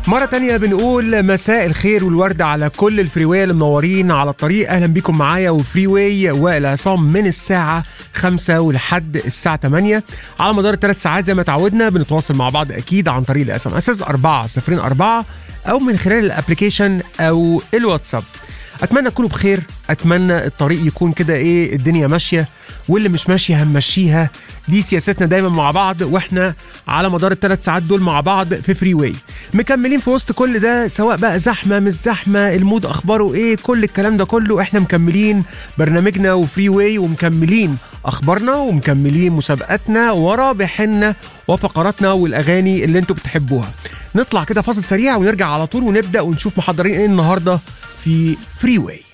مرة تانية بنقول مساء الخير والورد على كل الفريواي اللي منورين على الطريق أهلا بيكم معايا وفري واي وائل عصام من الساعة 5 ولحد الساعة 8 على مدار الثلاث ساعات زي ما تعودنا بنتواصل مع بعض أكيد عن طريق الاس ام اس 404 أو من خلال الابلكيشن أو الواتساب اتمنى تكونوا بخير اتمنى الطريق يكون كده ايه الدنيا ماشيه واللي مش ماشيه هنمشيها دي سياستنا دايما مع بعض واحنا على مدار الثلاث ساعات دول مع بعض في فري واي مكملين في وسط كل ده سواء بقى زحمه مش زحمه المود اخباره ايه كل الكلام ده كله احنا مكملين برنامجنا وفري واي ومكملين اخبارنا ومكملين مسابقاتنا ورابحنا وفقراتنا والاغاني اللي انتوا بتحبوها نطلع كده فاصل سريع ونرجع على طول ونبدا ونشوف محضرين ايه النهارده في فري واي